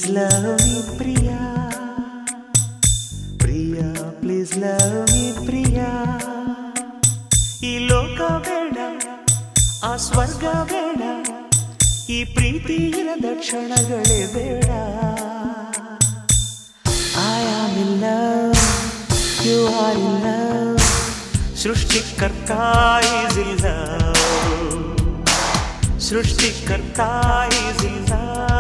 Please love me Priya Priya please love me Priya ಈ ಲೋಕ ಬೇಡ ಆ ಸ್ವರ್ಗ ಬೇಡ ಈ ಪ್ರೀತಿ ಇರದ ಕ್ಷಣಗಳೇ ಬೇಡ I am in love you are in love ಸೃಷ್ಟಿಕರ್ತ is in love ಸೃಷ್ಟಿಕರ್ತ is in love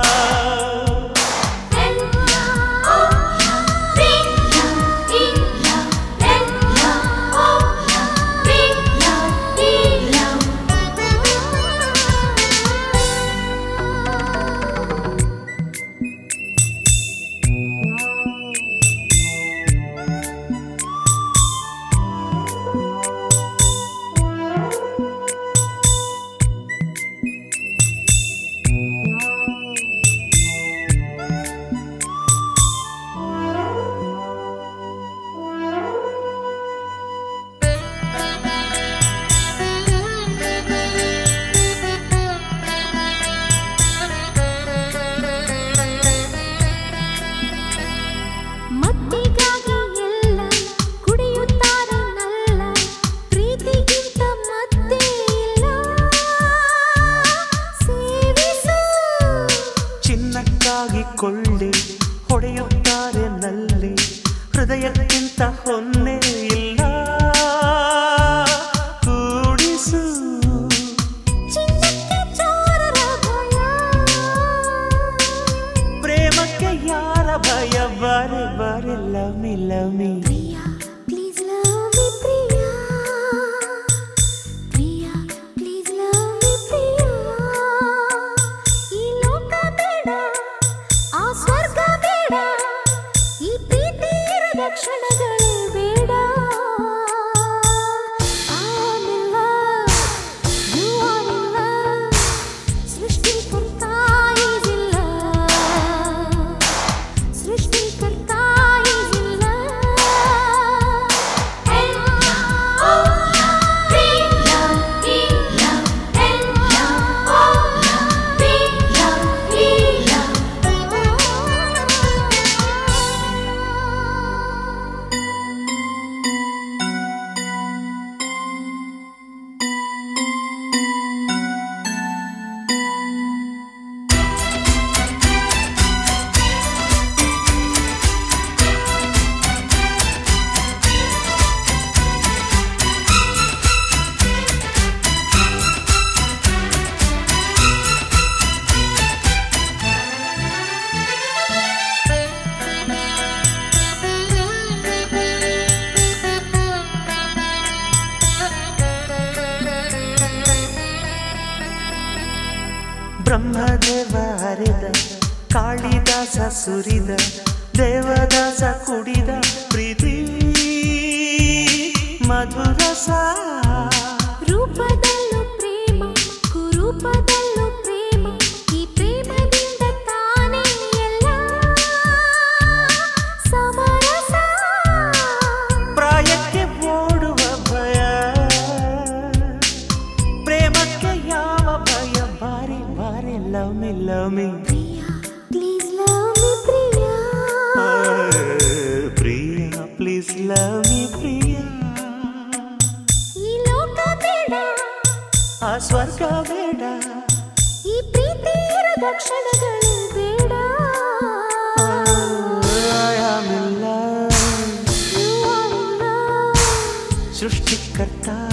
ಮತ್ತಿಗಾಗಿ ಎಲ್ಲ ಕುಡಿಯುತ್ತಾರೆ ನಲ್ಲ ಪ್ರೀತಿಗಿಂತ ಮತ್ತೆ ಇಲ್ಲ ಸೇವಿಸು ಚಿನ್ನಕ್ಕಾಗಿ ಕೊಳ್ಳೆ ಹೊಡೆಯುತ್ತಾರೆ ನಲ್ಲಿ ಹೃದಯಕ್ಕಿಂತ ಹೊನ್ನೆ ಇಲ್ಲ ಕೂಡಿಸು ಚಿನ್ನಕ್ಕೆ ಚೋರರ ಭಯ ಪ್ರೇಮಕ್ಕೆ ಯಾರ ಭಯ ಬಾರೆ ಬಾರೆ ಲಮಿ ಲಮಿ Priya please love me Priya Priya please love me Priya ಈ ಲೋಕ ಬೇಡ ಆ ಸ್ವರ್ಗ ಬೇಡ ಈ ಪ್ರೀತಿ ಇರದ ಕ್ಷಣಗಳೇ ಬೇಡ I'm in love, you are in love, ಸೃಷ್ಟಿಕರ್ತ is in love. ಸೃಷ್ಟಿಕರ್ತ is in love. ಬ್ರಹ್ಮದೇವ ಹರಿದ ಕಾಳಿದಾಸ ಸುರಿದ ದೇವದಾಸ ಕುಡಿದ ಪ್ರೀತಿ ಮಧುರಸ ರೂಪದಲ್ಲೂ ಪ್ರೇಮ ಕುರೂಪದಲ್ಲೂ ಪ್ರೇಮ ಈ ಪ್ರೇಮದಿಂದ ತಾನೇ ಎಲ್ಲ ಸಮರಸ ಪ್ರಾಯಕ್ಕೆ ಓಡುವ ಭಯ ಪ್ರೇಮಕ್ಕೆ ಯಾವ ಭಯ ಬಾರಿ ಬಾರಿ ಲಮಿ ಲಮಿ Priya please love me Priya Priya please love me Priya ಈ ಲೋಕ ಬೇಡ ಆ ಸ್ವರ್ಗ ಬೇಡ ಈ ಪ್ರೀತಿ ಇರದ ಕ್ಷಣಗಳು ಬೇಡ I am in love. You are in love. ಸೃಷ್ಟಿಕರ್ತ